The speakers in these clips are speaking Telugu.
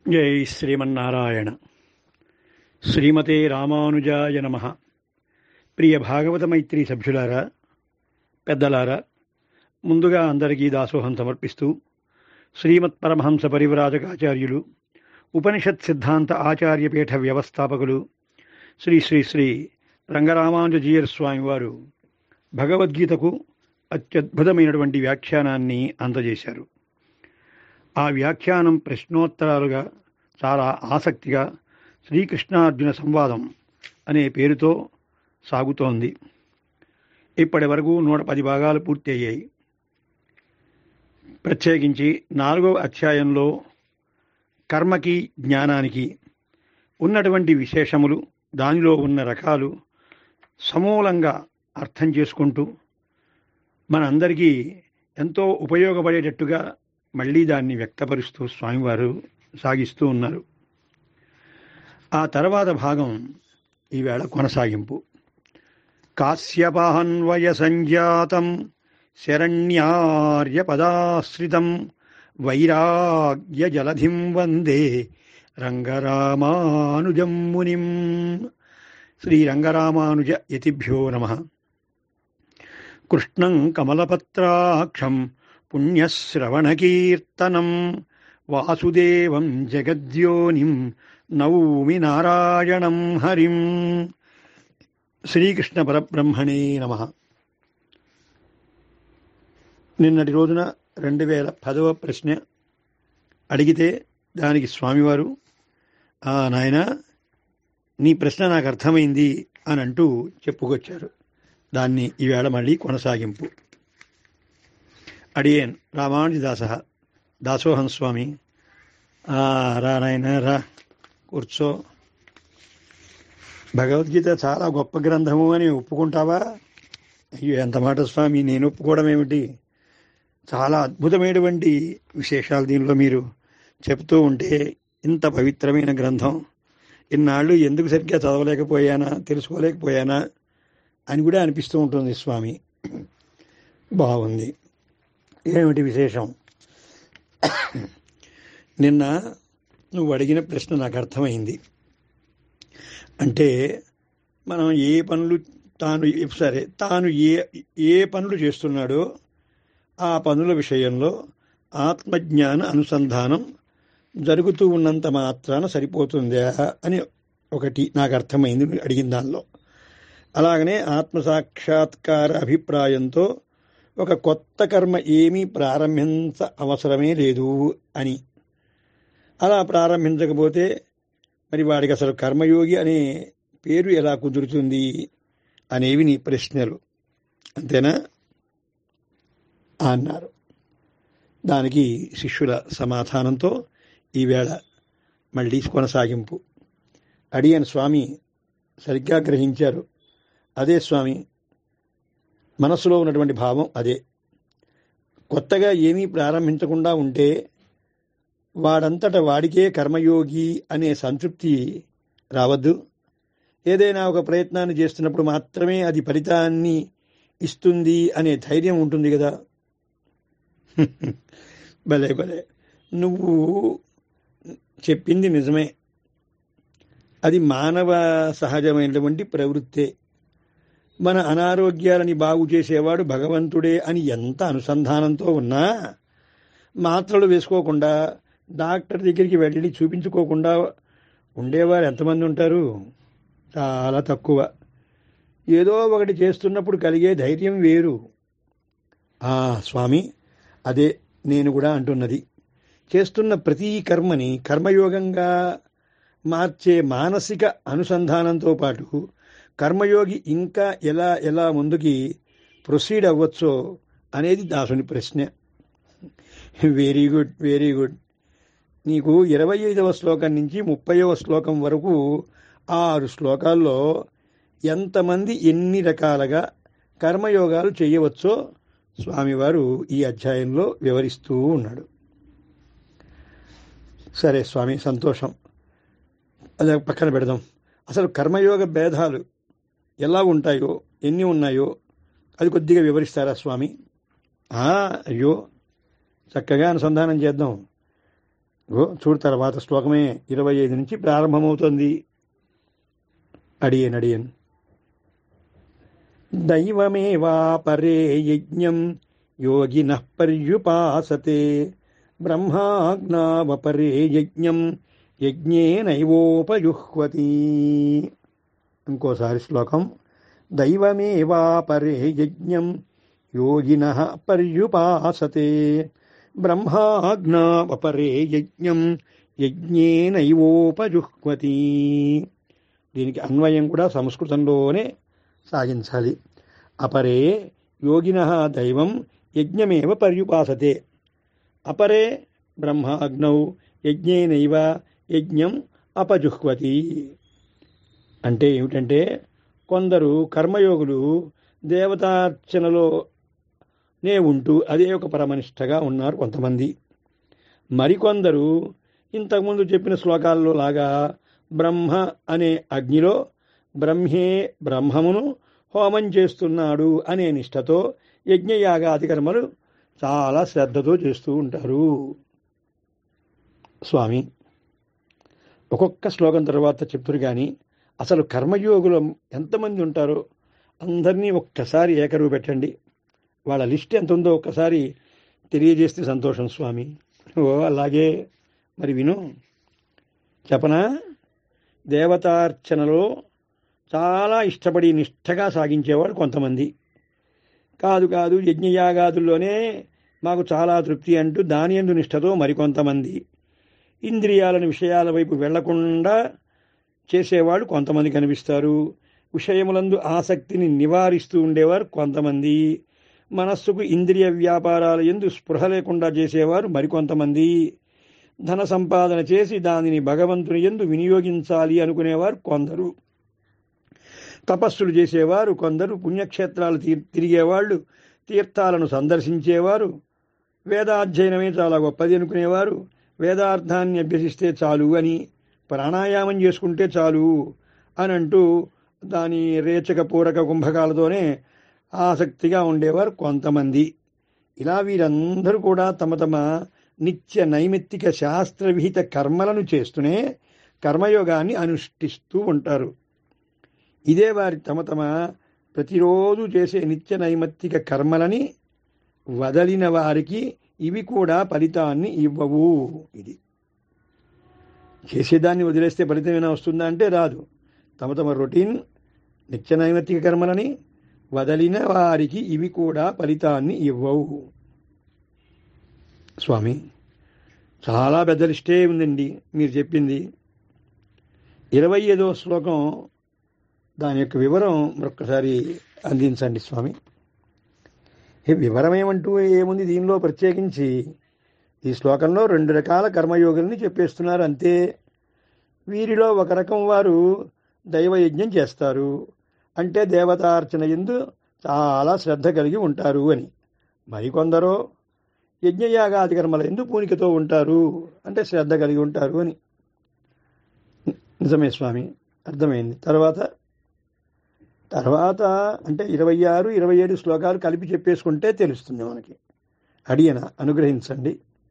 జై శ్రీమన్నారాయణ శ్రీమతే రామానుజాయ నమ ప్రియ భాగవత మైత్రి సభ్యులారా పెద్దలారా ముందుగా అందరికీ దాసోహం సమర్పిస్తూ శ్రీమత్ పరమహంస పరివ్రాజకాచార్యులు ఉపనిషత్ సిద్ధాంత ఆచార్యపీఠ వ్యవస్థాపకులు శ్రీ శ్రీ శ్రీ రంగరామానుజీయర్ స్వామివారు భగవద్గీతకు అత్యద్భుతమైనటువంటి వ్యాఖ్యానాన్ని అందజేశారు ఆ వ్యాఖ్యానం ప్రశ్నోత్తరాలుగా చాలా ఆసక్తిగా శ్రీకృష్ణార్జున సంవాదం అనే పేరుతో సాగుతోంది ఇప్పటి వరకు నూట పది భాగాలు పూర్తి అయ్యాయి ప్రత్యేకించి నాలుగవ అధ్యాయంలో కర్మకి జ్ఞానానికి ఉన్నటువంటి విశేషములు దానిలో ఉన్న రకాలు సమూలంగా అర్థం చేసుకుంటూ మనందరికీ ఎంతో ఉపయోగపడేటట్టుగా మళ్ళీ దాన్ని వ్యక్తపరుస్తూ స్వామివారు సాగిస్తూ ఉన్నారు ఆ తర్వాత భాగం ఈవేళ కొనసాగింపు కాశ్యపాన్వయ సంజాతం శరణ్యార్య పదాశ్రితం వైరాగ్య జలధిం వందే రంగరామానుజం మునిం శ్రీరంగరామానుజ యతిభ్యో నమ కృష్ణం కమలపత్రాక్షం పుణ్యశ్రవణకీర్తనం వాసుదేవం జగద్యోనిం నౌమి నారాయణం హరిం శ్రీకృష్ణ పరబ్రహ్మణే నమ నిన్నటి రోజున రెండు వేల పదవ ప్రశ్న అడిగితే దానికి స్వామివారు "ఆ, నాయన నీ ప్రశ్న నాకు అర్థమైంది అని అంటూ చెప్పుకొచ్చారు దాన్ని ఈవేళ మళ్ళీ కొనసాగింపు అడియేన్ రామానుజదాస దాసోహం స్వామి "ఆ, రా నాయన రా కూర్చో భగవద్గీత చాలా గొప్ప గ్రంథము అని ఒప్పుకుంటావా అయ్యో ఎంత మాట స్వామి నేను ఒప్పుకోవడం ఏమిటి చాలా అద్భుతమైనటువంటి విశేషాలు దీనిలో మీరు చెప్తూ ఉంటే ఇంత పవిత్రమైన గ్రంథం ఇన్నాళ్ళు ఎందుకు సరిగ్గా చదవలేకపోయానా తెలుసుకోలేకపోయానా అని కూడా అనిపిస్తూ ఉంటుంది స్వామి బాగుంది ఏమిటి విశేషం నిన్న నువ్వు అడిగిన ప్రశ్న నాకు అర్థమైంది అంటే మనం ఏ పనులు తాను సరే తాను ఏ ఏ పనులు చేస్తున్నాడో ఆ పనుల విషయంలో ఆత్మజ్ఞాన అనుసంధానం జరుగుతూ ఉన్నంత మాత్రాన సరిపోతుందా అని ఒకటి నాకు అర్థమైంది నువ్వు అడిగిన దానిలో అలాగనే ఆత్మసాక్షాత్కార అభిప్రాయంతో ఒక కొత్త కర్మ ఏమీ ప్రారంభించ అవసరమే లేదు అని అలా ప్రారంభించకపోతే మరి వాడికి అసలు కర్మయోగి అనే పేరు ఎలా కుదురుతుంది అనేవి నీ ప్రశ్నలు అంతేనా అన్నారు దానికి శిష్యుల సమాధానంతో ఈవేళ మళ్ళీ కొనసాగింపు అడియన్ స్వామి సరిగ్గా గ్రహించారు అదే స్వామి మనసులో ఉన్నటువంటి భావం అదే కొత్తగా ఏమీ ప్రారంభించకుండా ఉంటే వాడంతట వాడికే కర్మయోగి అనే సంతృప్తి రావద్దు ఏదైనా ఒక ప్రయత్నాన్ని చేస్తున్నప్పుడు మాత్రమే అది ఫలితాన్ని ఇస్తుంది అనే ధైర్యం ఉంటుంది కదా భలే భలే నువ్వు చెప్పింది నిజమే అది మానవ సహజమైనటువంటి ప్రవృత్తే మన అనారోగ్యాలని బాగు చేసేవాడు భగవంతుడే అని ఎంత అనుసంధానంతో ఉన్నా మాత్రలు వేసుకోకుండా డాక్టర్ దగ్గరికి వెళ్ళి చూపించుకోకుండా ఉండేవారు ఎంతమంది ఉంటారు చాలా తక్కువ ఏదో ఒకటి చేస్తున్నప్పుడు కలిగే ధైర్యం వేరు ఆ స్వామి అదే నేను కూడా అంటున్నది చేస్తున్న ప్రతి కర్మని కర్మయోగంగా మార్చే మానసిక అనుసంధానంతో పాటు కర్మయోగి ఇంకా ఎలా ఎలా ముందుకి ప్రొసీడ్ అవ్వచ్చో అనేది దాసుని ప్రశ్న వెరీ గుడ్ వెరీ గుడ్ నీకు ఇరవై ఐదవ శ్లోకం నుంచి ముప్పైవ శ్లోకం వరకు ఆరు శ్లోకాల్లో ఎంతమంది ఎన్ని రకాలుగా కర్మయోగాలు చేయవచ్చో స్వామివారు ఈ అధ్యాయంలో వివరిస్తూ ఉన్నాడు సరే స్వామి సంతోషం అది పక్కన పెడదాం అసలు కర్మయోగ భేదాలు ఎలా ఉంటాయో ఎన్ని ఉన్నాయో అది కొద్దిగా వివరిస్తారా స్వామి ఆ, అయ్యో చక్కగా అనుసంధానం చేద్దాం ఓ చూడు తర్వాత శ్లోకమే ఇరవై ఐదు నుంచి ప్రారంభమవుతుంది అడియన్ అడియన్ దైవమేవాపరే యజ్ఞం యోగిన పర్యుపాసతే బ్రహ్మాజ్ఞావపరే యజ్ఞం యజ్ఞేనైవోపయుహ్వతి ఇంకోసారి శ్లోకం దైవమేవాపరే యజ్ఞం యోగిన పర్యుపాసతే బ్రహ్మాజ్ఞావపరే యజ్ఞం యజ్ఞేనైవోపజుహ్వతి దీనికి అన్వయం కూడా సంస్కృతంలోనే సాగించాలి అపరే యోగిన దైవం యజ్ఞమేవ పర్యుపాసతే అపరే బ్రహ్మాగ్నౌ యజ్ఞేనైవ యజ్ఞం అపజుహ్వతి అంటే ఏమిటంటే కొందరు కర్మయోగులు దేవతార్చనలో నే ఉంటూ అదే ఒక పరమనిష్టగా ఉన్నారు కొంతమంది మరికొందరు ఇంతకుముందు చెప్పిన శ్లోకాల్లో లాగా బ్రహ్మ అనే అగ్నిలో బ్రహ్మే బ్రహ్మమును హోమం చేస్తున్నాడు అనే నిష్టతో యజ్ఞయాగాది కర్మలు చాలా శ్రద్ధతో చేస్తూ ఉంటారు స్వామి ఒక్కొక్క శ్లోకం తర్వాత చెప్తురు కానీ అసలు కర్మయోగులు ఎంతమంది ఉంటారో అందరినీ ఒక్కసారి ఏకరువు పెట్టండి వాళ్ళ లిస్ట్ ఎంత ఉందో ఒక్కసారి తెలియజేస్తే సంతోషం స్వామి ఓ అలాగే మరి విను చెప్పనా దేవతార్చనలో చాలా ఇష్టపడి నిష్ఠగా సాగించేవాడు కొంతమంది కాదు కాదు యజ్ఞయాగాదుల్లోనే మాకు చాలా తృప్తి అంటూ దాని ఎందు నిష్టతో మరికొంతమంది ఇంద్రియాలను విషయాల వైపు వెళ్లకుండా చేసేవాళ్ళు కొంతమంది కనిపిస్తారు విషయములందు ఆసక్తిని నివారిస్తూ ఉండేవారు కొంతమంది మనస్సుకు ఇంద్రియ వ్యాపారాల ఎందు స్పృహ లేకుండా చేసేవారు మరికొంతమంది ధన సంపాదన చేసి దానిని భగవంతుని ఎందు వినియోగించాలి అనుకునేవారు కొందరు తపస్సులు చేసేవారు కొందరు పుణ్యక్షేత్రాలు తిరిగేవాళ్ళు తీర్థాలను సందర్శించేవారు వేదాధ్యయనమే చాలా గొప్పది అనుకునేవారు వేదార్థాన్ని అభ్యసిస్తే చాలు అని ప్రాణాయామం చేసుకుంటే చాలు అని అంటూ దాని రేచక పూరక కుంభకాలతోనే ఆసక్తిగా ఉండేవారు కొంతమంది ఇలా వీరందరూ కూడా తమ తమ నిత్య నైమిత్తిక శాస్త్రవిహిత కర్మలను చేస్తూనే కర్మయోగాన్ని అనుష్ఠిస్తూ ఉంటారు ఇదే వారి తమ తమ ప్రతిరోజు చేసే నిత్య నైమిత్తిక కర్మలని వదలిన వారికి ఇవి కూడా ఫలితాన్ని ఇవ్వవు ఇది చేసేదాన్ని వదిలేస్తే ఫలితం ఏమైనా వస్తుందా అంటే రాదు తమ తమ రొటీన్ నిత్య నైమిత్తిక కర్మలని వదలిన వారికి ఇవి కూడా ఫలితాన్ని ఇవ్వవు స్వామి చాలా పెద్ద లిస్టే ఉందండి మీరు చెప్పింది ఇరవై ఐదవ శ్లోకం దాని యొక్క వివరం మరొక్కసారి అందించండి స్వామి ఈ వివరం ఏమంటూ ఏముంది దీనిలో ప్రత్యేకించి ఈ శ్లోకంలో రెండు రకాల కర్మయోగుల్ని చెప్పేస్తున్నారు అంతే వీరిలో ఒక రకం వారు దైవయజ్ఞం చేస్తారు అంటే దేవతార్చన ఎందు చాలా శ్రద్ధ కలిగి ఉంటారు అని మరికొందరో యజ్ఞయాగాది కర్మల ఎందు పూనికతో ఉంటారు అంటే శ్రద్ధ కలిగి ఉంటారు అని నిజమే స్వామి అర్థమైంది తర్వాత తర్వాత అంటే ఇరవై ఆరు ఇరవై ఏడు శ్లోకాలు కలిపి చెప్పేసుకుంటే తెలుస్తుంది మనకి అడియన అనుగ్రహించండి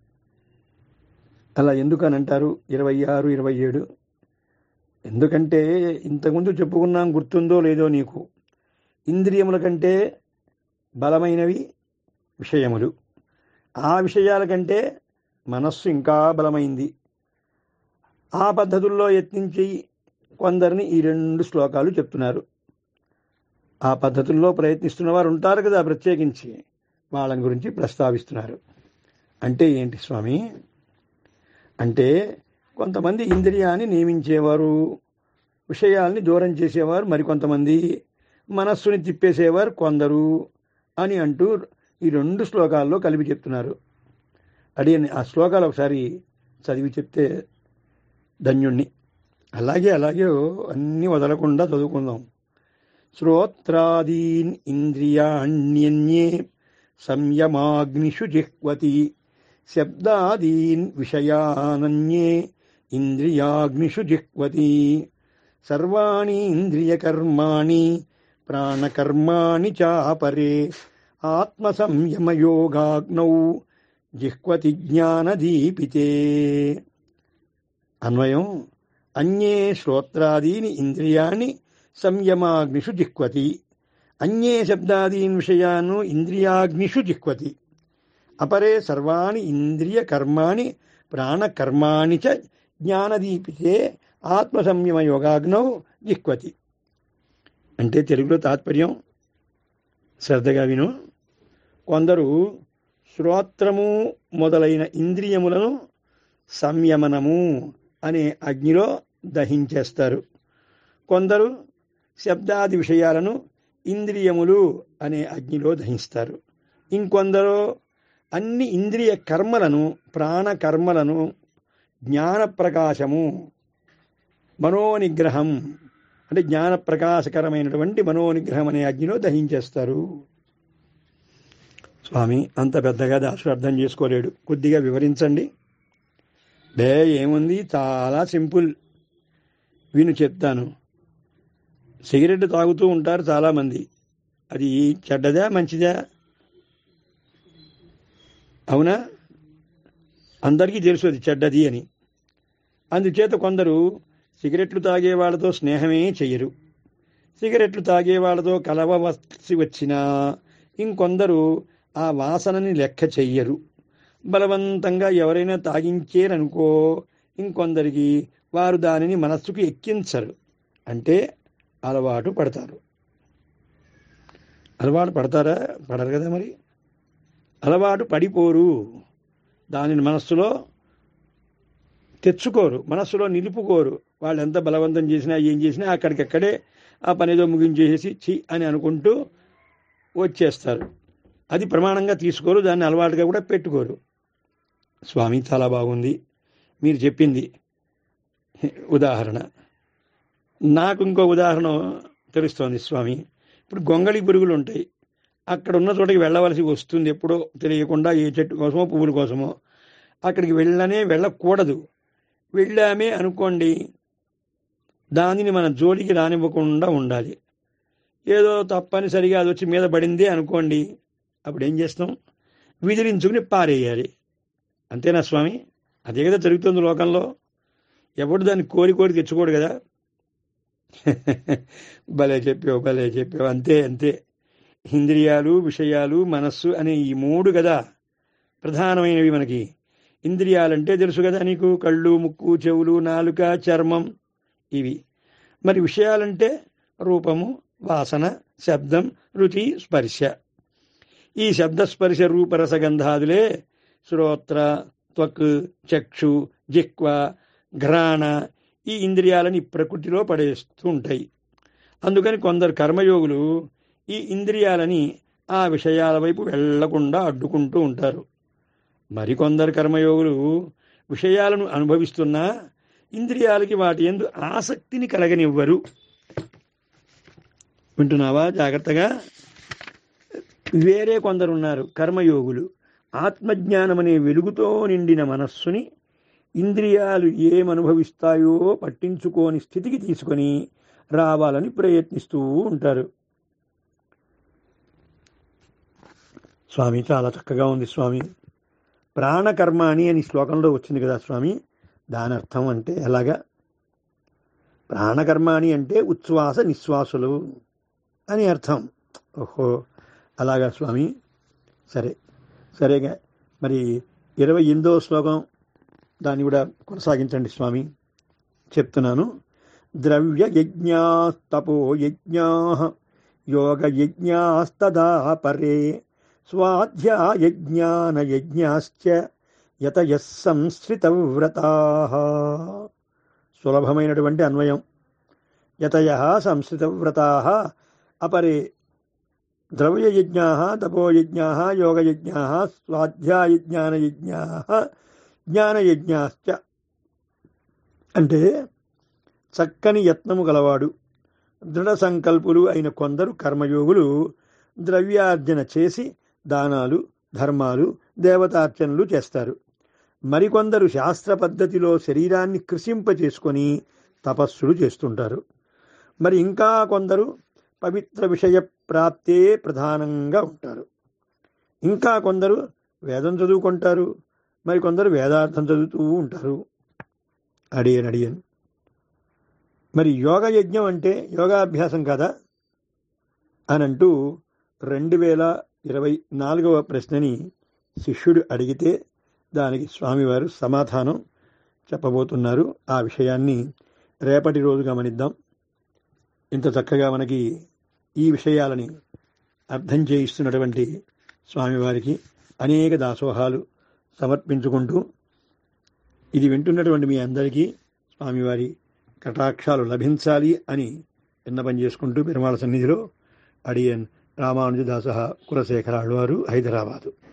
అలా ఎందుకని అంటారు ఇరవై ఆరు ఇరవై ఏడు ఎందుకంటే ఇంతకుముందు చెప్పుకున్నాం గుర్తుందో లేదో నీకు ఇంద్రియముల కంటే బలమైనవి విషయములు ఆ విషయాల కంటే మనస్సు ఇంకా బలమైంది ఆ పద్ధతుల్లో యత్నించి కొందరిని ఈ రెండు శ్లోకాలు చెప్తున్నారు ఆ పద్ధతుల్లో ప్రయత్నిస్తున్న వారు ఉంటారు కదా ప్రత్యేకించి వాళ్ళని గురించి ప్రస్తావిస్తున్నారు అంటే ఏంటి స్వామి అంటే కొంతమంది ఇంద్రియాన్ని నియమించేవారు విషయాల్ని దూరం చేసేవారు మరికొంతమంది మనస్సుని తిప్పేసేవారు కొందరు అని అంటూ ఈ రెండు శ్లోకాల్లో కలిపి చెప్తున్నారు అడి ఆ శ్లోకాలు ఒకసారి చదివి చెప్తే ధన్యుణ్ణి అలాగే అలాగే అన్నీ వదలకుండా చదువుకుందాం శ్రోత్రాదీన్ ఇంద్రియాణ్యన్యే సంయమాగ్నిషు జిహ్వతి శబ్దాదీన్ విషయానన్యే ఇంద్రియాగ్నిషు జిహ్వతి సర్వాణి ఇంద్రియకర్మాణి ప్రాణకర్మాణి చాపరే ఆత్మసంయమయోగాగ్నౌ జిహ్వతి జ్ఞానదీపితే అన్వయం అన్యే శ్రోత్రాదీని ఇంద్రియాణి సంయమాగ్నిషు జిహ్వతి అన్యే శబ్దాదీన్ విషయాన్ ఇంద్రియాగ్నిషు జిహ్వతి అపరే సర్వాణి ఇంద్రియ కర్మాణి ప్రాణకర్మాణి చ జ్ఞానదీపితే ఆత్మసంయమ యోగాగ్నౌ జిహ్వతి అంటే తెలుగులో తాత్పర్యం శ్రద్ధగా విను కొందరు శ్రోత్రము మొదలైన ఇంద్రియములను సంయమనము అనే అగ్నిలో దహించేస్తారు కొందరు శబ్దాది విషయాలను ఇంద్రియములు అనే అగ్నిలో దహిస్తారు ఇంకొందరు అన్ని ఇంద్రియ కర్మలను ప్రాణకర్మలను జ్ఞాన ప్రకాశము మనోనిగ్రహం అంటే జ్ఞాన ప్రకాశకరమైనటువంటి మనోనిగ్రహం అనే అగ్నిలో దహించేస్తారు స్వామి అంత పెద్దగా దాసుడు అర్థం చేసుకోలేడు కొద్దిగా వివరించండి బే ఏముంది చాలా సింపుల్ విను చెప్తాను సిగరెట్ తాగుతూ ఉంటారు చాలామంది అది చెడ్డదా మంచిదా అవునా అందరికీ తెలుసు అది చెడ్డది అని అందుచేత కొందరు సిగరెట్లు తాగే వాళ్ళతో స్నేహమే చెయ్యరు సిగరెట్లు తాగే వాళ్ళతో కలవవలసి వచ్చినా ఇంకొందరు ఆ వాసనని లెక్క చెయ్యరు బలవంతంగా ఎవరైనా తాగించేరనుకో ఇంకొందరికి వారు దానిని మనస్సుకు ఎక్కించరు అంటే అలవాటు పడతారు అలవాటు పడతారా పడరు కదా మరి అలవాటు పడిపోరు దానిని మనస్సులో తెచ్చుకోరు మనస్సులో నిలుపుకోరు వాళ్ళు ఎంత బలవంతం చేసినా ఏం చేసినా అక్కడికక్కడే ఆ పనిదో ముగించేసి చి అని అనుకుంటూ వచ్చేస్తారు అది ప్రమాణంగా తీసుకోరు దాన్ని అలవాటుగా కూడా పెట్టుకోరు స్వామి చాలా బాగుంది మీరు చెప్పింది ఉదాహరణ నాకు ఇంకో ఉదాహరణ తెలుస్తోంది స్వామి ఇప్పుడు గొంగళి పురుగులు ఉంటాయి అక్కడ ఉన్న చోటకి వెళ్ళవలసి వస్తుంది ఎప్పుడో తెలియకుండా ఏ చెట్టు కోసమో పువ్వుల కోసమో అక్కడికి వెళ్ళనే వెళ్ళకూడదు వెళ్ళామే అనుకోండి దానిని మన జోలికి రానివ్వకుండా ఉండాలి ఏదో తప్పనిసరిగా అది వచ్చి మీద పడింది అనుకోండి అప్పుడు ఏం చేస్తాం విదిలించుకుని పారేయాలి అంతేనా స్వామి అదే కదా జరుగుతుంది లోకంలో ఎవడు దాన్ని కోరి కోరి తెచ్చుకోడు కదా భలే చెప్పావు భలే చెప్పావు అంతే అంతే ఇంద్రియాలు విషయాలు మనస్సు అనే ఈ మూడు కదా ప్రధానమైనవి మనకి ఇంద్రియాలంటే తెలుసు కదా నీకు కళ్ళు ముక్కు చెవులు నాలుక చర్మం ఇవి మరి విషయాలంటే రూపము వాసన శబ్దం రుచి స్పర్శ ఈ శబ్దస్పర్శ రూపరసగంధాదులే శ్రోత్ర త్వక్ చక్షు జిక్వ ఘ్రాణ ఈ ఇంద్రియాలని ప్రకృతిలో పడేస్తూ ఉంటాయి అందుకని కొందరు కర్మయోగులు ఈ ఇంద్రియాలని ఆ విషయాల వైపు వెళ్లకుండా అడ్డుకుంటూ ఉంటారు మరికొందరు కర్మయోగులు విషయాలను అనుభవిస్తున్నా ఇంద్రియాలకి వాటి ఎందు ఆసక్తిని కలగనివ్వరు వింటున్నావా జాగ్రత్తగా వేరే కొందరు ఉన్నారు కర్మయోగులు ఆత్మజ్ఞానం అనే వెలుగుతో నిండిన మనస్సుని ఇంద్రియాలు ఏమనుభవిస్తాయో పట్టించుకోని స్థితికి తీసుకొని రావాలని ప్రయత్నిస్తూ ఉంటారు స్వామి చాలా చక్కగా ఉంది స్వామి ప్రాణకర్మాణి అని శ్లోకంలో వచ్చింది కదా స్వామి దాని అర్థం అంటే ఎలాగా ప్రాణకర్మాణి అంటే ఉచ్ఛ్వాస నిశ్వాసులు అని అర్థం ఓహో అలాగా స్వామి సరే సరేగా మరి ఇరవై ఎనిమిదో శ్లోకం దాన్ని కూడా కొనసాగించండి స్వామి చెప్తున్నాను ద్రవ్య యజ్ఞాస్తపో యజ్ఞా యోగ యజ్ఞాస్తదా పరే స్వాధ్యాయజ్ఞాన యజ్ఞాశ్చ యతయ సంశ్రితవ్రతా సులభమైనటువంటి అన్వయం యతయ సంశ్రితవ్రతా అపరే ద్రవ్యయజ్ఞా తపోయజ్ఞా యోగయజ్ఞా స్వాధ్యాయజ్ఞానయజ్ఞా జ్ఞానయజ్ఞాశ్చ అంటే చక్కని యత్నము గలవాడు దృఢ సంకల్పులు అయిన కొందరు కర్మయోగులు ద్రవ్యార్జన చేసి దానాలు ధర్మాలు దేవతార్చనలు చేస్తారు మరికొందరు శాస్త్ర పద్ధతిలో శరీరాన్ని కృషింపచేసుకొని తపస్సులు చేస్తుంటారు మరి ఇంకా కొందరు పవిత్ర విషయ ప్రాప్తే ప్రధానంగా ఉంటారు ఇంకా కొందరు వేదం చదువుకుంటారు మరి కొందరు వేదార్థం చదువుతూ ఉంటారు అడియన్ అడియన్ మరి యోగ యజ్ఞం అంటే యోగాభ్యాసం కదా అని అంటూ రెండు వేల ఇరవై నాలుగవ ప్రశ్నని శిష్యుడు అడిగితే దానికి స్వామివారు సమాధానం చెప్పబోతున్నారు ఆ విషయాన్ని రేపటి రోజు గమనిద్దాం ఇంత చక్కగా మనకి ఈ విషయాలని అర్థం చేయిస్తున్నటువంటి స్వామివారికి అనేక దాసోహాలు సమర్పించుకుంటూ ఇది వింటున్నటువంటి మీ అందరికీ స్వామివారి కటాక్షాలు లభించాలి అని విన్నపం చేసుకుంటూ పెరుమాళ సన్నిధిలో అడియన్ రామానుజదాస కులశేఖరాళ్ళు వారు హైదరాబాదు